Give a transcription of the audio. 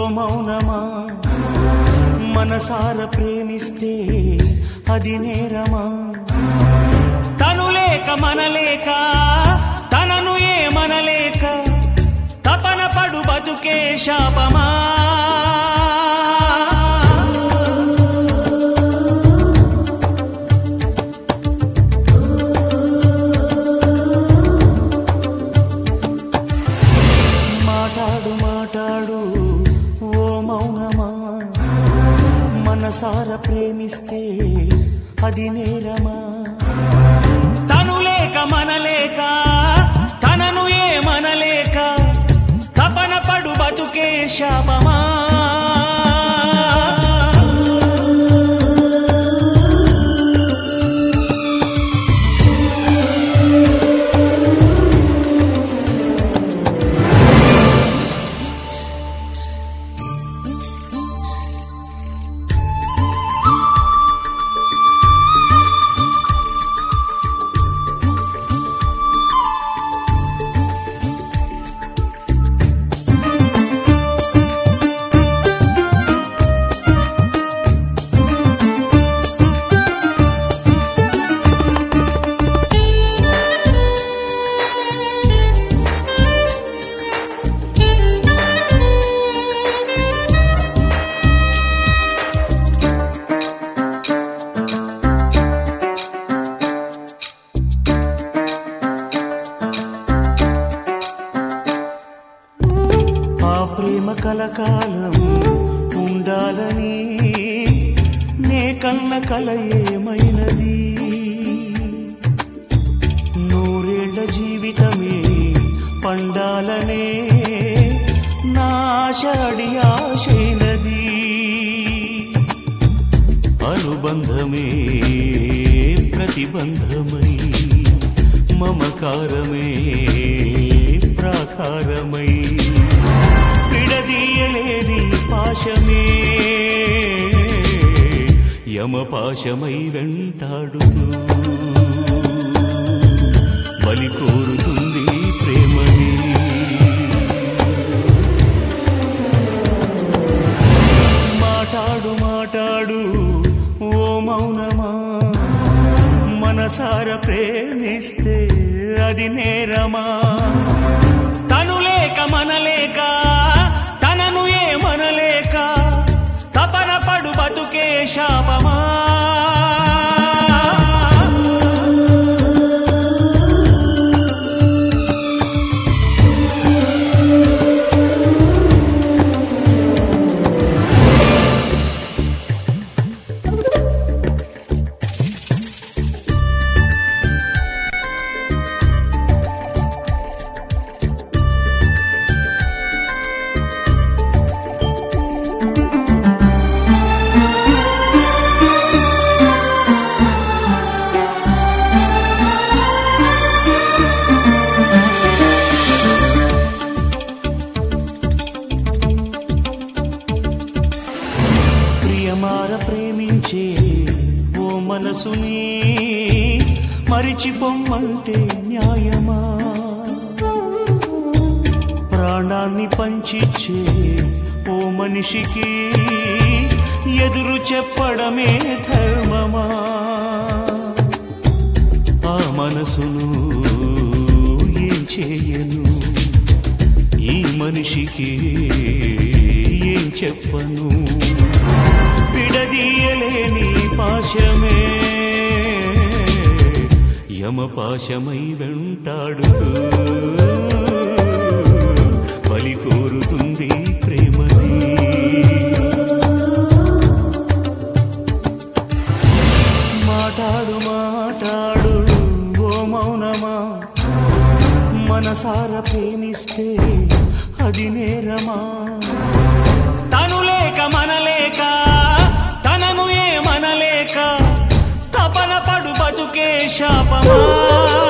మౌనమా మనసార ప్రేమిస్తే అది నేరమా తను లేక మనలేక తనను ఏమనలేక తపన పడు బతుకే శాపమా మాటాడు మాటాడు ఓ మౌనమా మనసార ప్రేమిస్తే అది నేరమా తను లేక మనలేక తనను ఏమనలేక తపన పడు బతుకే శాపమా ఆ ప్రేమ కలకాలం ఉండాలని నే కన్న కల ఏమైనది నూరేళ్ల జీవితమే పండాలనే నాశాడి ఆశైనది అనుబంధమే ప్రతిబంధమై మమకారమే ప్రాకారమై విడదీయలేని పాశమే యమపాశమై వెంటాడుతూ బలి కోరుతుంది ప్రేమని మాటాడు మాటాడు ఓ మౌనమా మనసార ప్రేమిస్తే అది నేరమా తను లేక మనలేక తనను ఏమనలేక తపన పడు బతుకే శాపమా ప్రియమార ప్రేమించే ఓ మనసుని మరిచిపోమ్మంటే న్యాయమా ప్రాణాన్ని పంచిచ్చే ఓ మనిషికి ఎదురు చెప్పడమే ధర్మమా ఆ మనసును ఏం చేయను ఈ మనిషికి ఏం చెప్పను విడదీయలేని పాశమే యమపాశమై వెంటాడుతూ బలి కోరుతుంది ప్రేమని మాటాడు మాటాడు ఓ మౌనమా మనసార ప్రేమిస్తే అది నేరమా తను లేక మనలేక తనను ఏమనలేక తపన పడు బతుకే శాపమా